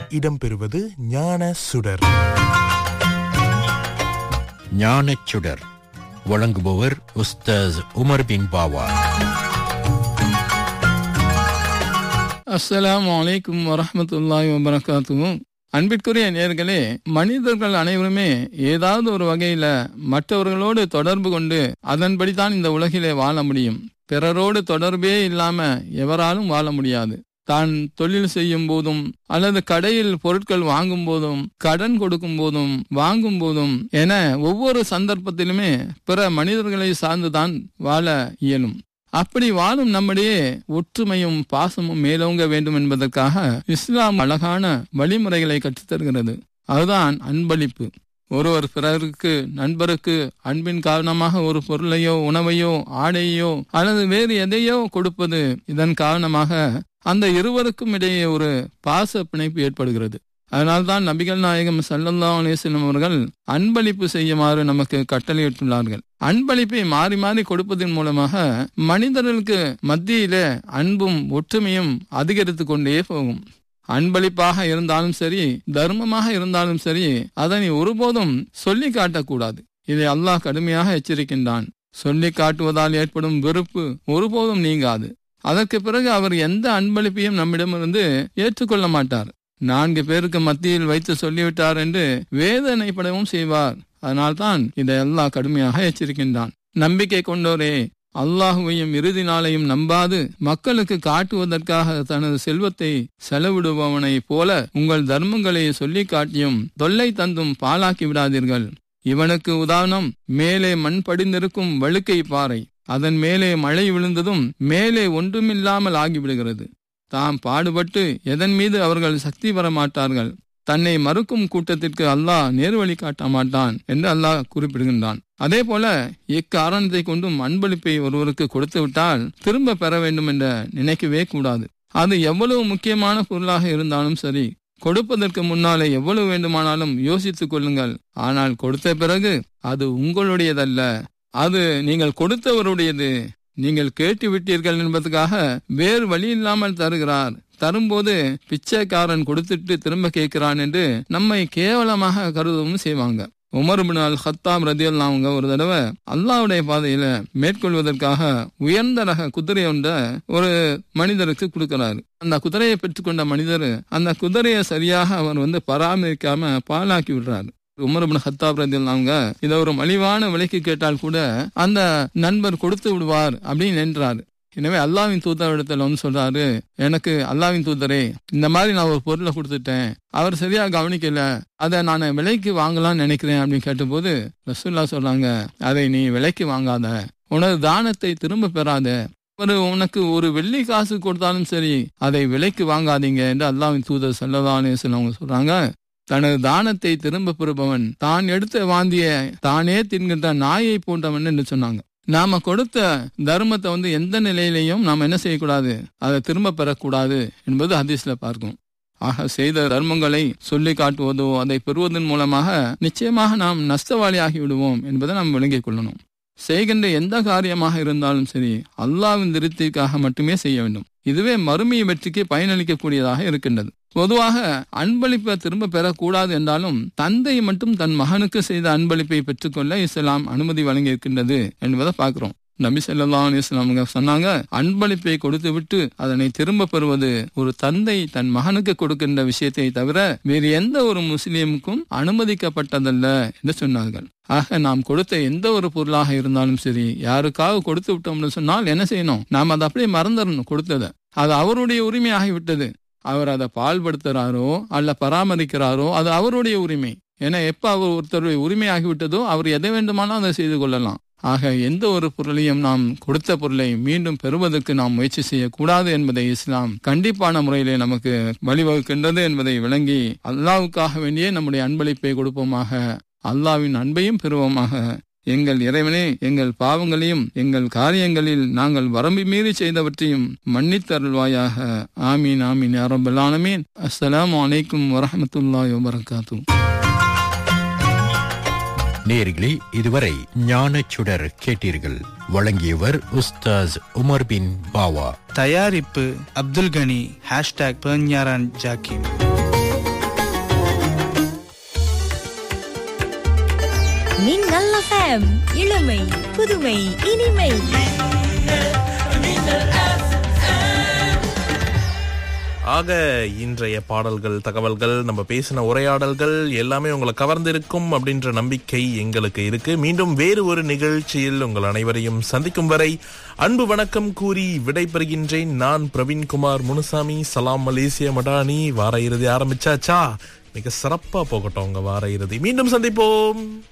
இடம்பெறுவது ஞான சுடர் ஞானச்சுடர் வழங்குபவர் உஸ்தாஸ் உமர் பின் பாவா அஸ்ஸலாமு அலைக்கும் வரஹ்மத்துல்லாஹி வபரகாத்துவும் அன்பிற்குரிய நேர்களே மனிதர்கள் அனைவருமே ஏதாவது ஒரு வகையில மற்றவர்களோடு தொடர்பு கொண்டு அதன்படிதான் இந்த உலகிலே வாழ முடியும் பிறரோடு தொடர்பே இல்லாம எவராலும் வாழ முடியாது தான் தொழில் செய்யும் போதும் அல்லது கடையில் பொருட்கள் வாங்கும் போதும் கடன் கொடுக்கும் போதும் வாங்கும் போதும் என ஒவ்வொரு சந்தர்ப்பத்திலுமே பிற மனிதர்களை சார்ந்துதான் வாழ இயலும் அப்படி வாழும் நம்முடைய ஒற்றுமையும் பாசமும் மேலோங்க வேண்டும் என்பதற்காக இஸ்லாம் அழகான வழிமுறைகளை கற்றுத்தருகிறது அதுதான் அன்பளிப்பு ஒருவர் பிறருக்கு நண்பருக்கு அன்பின் காரணமாக ஒரு பொருளையோ உணவையோ ஆடையோ அல்லது வேறு எதையோ கொடுப்பது இதன் காரணமாக அந்த இருவருக்கும் இடையே ஒரு பாச பிணைப்பு ஏற்படுகிறது அதனால்தான் நபிகள் நாயகம் சல்லல்லா அலிஸ்லம் அவர்கள் அன்பளிப்பு செய்யுமாறு நமக்கு கட்டளையிட்டுள்ளார்கள் அன்பளிப்பை மாறி மாறி கொடுப்பதன் மூலமாக மனிதர்களுக்கு மத்தியில அன்பும் ஒற்றுமையும் அதிகரித்து கொண்டே போகும் அன்பளிப்பாக இருந்தாலும் சரி தர்மமாக இருந்தாலும் சரி அதனை ஒருபோதும் சொல்லி காட்டக்கூடாது இதை அல்லாஹ் கடுமையாக எச்சரிக்கின்றான் சொல்லி காட்டுவதால் ஏற்படும் வெறுப்பு ஒருபோதும் நீங்காது அதற்கு பிறகு அவர் எந்த அன்பளிப்பையும் நம்மிடமிருந்து ஏற்றுக்கொள்ள மாட்டார் நான்கு பேருக்கு மத்தியில் வைத்து சொல்லிவிட்டார் என்று வேதனைப்படவும் செய்வார் அதனால்தான் இதை அல்லாஹ் கடுமையாக எச்சரிக்கின்றான் நம்பிக்கை கொண்டோரே அல்லாஹுவையும் இறுதி நாளையும் நம்பாது மக்களுக்கு காட்டுவதற்காக தனது செல்வத்தை செலவிடுபவனை போல உங்கள் தர்மங்களை சொல்லி காட்டியும் தொல்லை தந்தும் பாலாக்கி விடாதீர்கள் இவனுக்கு உதாரணம் மேலே மண் படிந்திருக்கும் வழுக்கை பாறை அதன் மேலே மழை விழுந்ததும் மேலே ஒன்றுமில்லாமல் ஆகிவிடுகிறது தாம் பாடுபட்டு எதன் மீது அவர்கள் சக்தி பெற மாட்டார்கள் தன்னை மறுக்கும் கூட்டத்திற்கு அல்லாஹ் நேர்வழி காட்ட மாட்டான் என்று அல்லாஹ் குறிப்பிடுகின்றான் அதே போல இக்காரணத்தை கொண்டும் அன்பளிப்பை ஒருவருக்கு கொடுத்து விட்டால் திரும்ப பெற வேண்டும் என்ற நினைக்கவே கூடாது அது எவ்வளவு முக்கியமான பொருளாக இருந்தாலும் சரி கொடுப்பதற்கு முன்னாலே எவ்வளவு வேண்டுமானாலும் யோசித்துக் கொள்ளுங்கள் ஆனால் கொடுத்த பிறகு அது உங்களுடையதல்ல அது நீங்கள் கொடுத்தவருடையது நீங்கள் கேட்டு விட்டீர்கள் என்பதற்காக வேறு வழி இல்லாமல் தருகிறார் தரும்போது பிச்சைக்காரன் கொடுத்துட்டு திரும்ப கேட்கிறான் என்று நம்மை கேவலமாக கருதவும் செய்வாங்க உமர் பின் அல் ஹத்தாம் ரதியல் அவங்க ஒரு தடவை அல்லாவுடைய பாதையில மேற்கொள்வதற்காக உயர்ந்த ரக குதிரை ஒன்ற ஒரு மனிதருக்கு கொடுக்கிறாரு அந்த குதிரையை பெற்றுக்கொண்ட மனிதர் அந்த குதிரையை சரியாக அவர் வந்து பராமரிக்காம பாலாக்கி விடுறாரு உமர் பின் ஹத்தாப் ரதியல் அவங்க இதை ஒரு மலிவான விலைக்கு கேட்டால் கூட அந்த நண்பர் கொடுத்து விடுவார் அப்படின்னு நின்றாரு எனவே அல்லாவின் தூதரிடத்துல வந்து சொல்றாரு எனக்கு அல்லாவின் தூதரே இந்த மாதிரி நான் ஒரு பொருளை கொடுத்துட்டேன் அவர் சரியா கவனிக்கல அதை நான் விலைக்கு வாங்கலாம்னு நினைக்கிறேன் அப்படின்னு கேட்டபோது ரசூல்லா சொல்றாங்க அதை நீ விலைக்கு வாங்காத உனது தானத்தை திரும்ப பெறாத ஒரு உனக்கு ஒரு வெள்ளி காசு கொடுத்தாலும் சரி அதை விலைக்கு வாங்காதீங்க என்று அல்லாவின் தூதர் செல்லதானே அவங்க சொல்றாங்க தனது தானத்தை திரும்ப பெறுபவன் தான் எடுத்த வாந்திய தானே தின்கின்ற நாயை போன்றவன் என்று சொன்னாங்க நாம கொடுத்த தர்மத்தை வந்து எந்த நிலையிலையும் நாம் என்ன செய்யக்கூடாது அதை திரும்ப பெறக்கூடாது என்பது ஹதீஸ்ல பார்க்கும் ஆக செய்த தர்மங்களை சொல்லி காட்டுவதோ அதை பெறுவதன் மூலமாக நிச்சயமாக நாம் நஷ்டவாளி ஆகி விடுவோம் என்பதை நாம் விளங்கிக் கொள்ளணும் செய்கின்ற எந்த காரியமாக இருந்தாலும் சரி அல்லாவின் திருப்திக்காக மட்டுமே செய்ய வேண்டும் இதுவே மறுமையை வெற்றிக்கு பயனளிக்கக்கூடியதாக இருக்கின்றது பொதுவாக அன்பளிப்பை திரும்ப பெறக்கூடாது என்றாலும் தந்தை மட்டும் தன் மகனுக்கு செய்த அன்பளிப்பை பெற்றுக்கொள்ள இஸ்லாம் அனுமதி வழங்கி இருக்கின்றது என்பதை பார்க்கிறோம் நபி சொல்லா அலிஸ்லாம் சொன்னாங்க அன்பளிப்பை கொடுத்து விட்டு அதனை திரும்ப பெறுவது ஒரு தந்தை தன் மகனுக்கு கொடுக்கின்ற விஷயத்தை தவிர வேறு எந்த ஒரு முஸ்லீமுக்கும் அனுமதிக்கப்பட்டதல்ல என்று சொன்னார்கள் ஆக நாம் கொடுத்த எந்த ஒரு பொருளாக இருந்தாலும் சரி யாருக்காக கொடுத்து விட்டோம்னு சொன்னால் என்ன செய்யணும் நாம் அதை அப்படியே மறந்துடணும் கொடுத்ததை அது அவருடைய உரிமையாகி விட்டது அவர் அதை பால்படுத்துறாரோ அல்ல பராமரிக்கிறாரோ அது அவருடைய உரிமை ஏன்னா எப்ப அவர் ஒருத்தருடைய உரிமையாகிவிட்டதோ அவர் எதை வேண்டுமானாலும் அதை செய்து கொள்ளலாம் ஆக எந்த ஒரு பொருளையும் நாம் கொடுத்த பொருளை மீண்டும் பெறுவதற்கு நாம் முயற்சி செய்யக்கூடாது என்பதை இஸ்லாம் கண்டிப்பான முறையிலே நமக்கு வழிவகுக்கின்றது என்பதை விளங்கி அல்லாவுக்காக வேண்டியே நம்முடைய அன்பளிப்பை கொடுப்போமாக அல்லாவின் அன்பையும் பெறுவோமாக எங்கள் இறைவனே எங்கள் பாவங்களையும் எங்கள் காரியங்களில் நாங்கள் வரம்பு மீறி செய்தவற்றையும் மன்னித்தருள்வாயாக ஆமீன் ஆமீன் அரபல் ஆலமீன் அஸ்ஸலாமு அலைக்கும் வரஹமத்துல்லாஹி வபரகாத்து நேர்களே இதுவரை ஞானச்சுடர் கேட்டீர்கள் வழங்கியவர் உஸ்தாஸ் உமர் பின் பாவா தயாரிப்பு அப்துல் கனி ஹேஷ்டாக் பேஞ்ஞாரான் ஜாக்கிம் மின்னல் FM இளமை புதுமை இனிமை ஆக இன்றைய பாடல்கள் தகவல்கள் நம்ம பேசின உரையாடல்கள் எல்லாமே உங்களை கவர்ந்திருக்கும் அப்படின்ற நம்பிக்கை எங்களுக்கு இருக்கு மீண்டும் வேறு ஒரு நிகழ்ச்சியில் உங்கள் அனைவரையும் சந்திக்கும் வரை அன்பு வணக்கம் கூறி விடைபெறுகின்றேன் நான் பிரவீன்குமார் முனுசாமி சலாம் மலேசிய மடானி வார இறுதி ஆரம்பிச்சாச்சா மிக சிறப்பா போகட்டும் உங்க வார இறுதி மீண்டும் சந்திப்போம்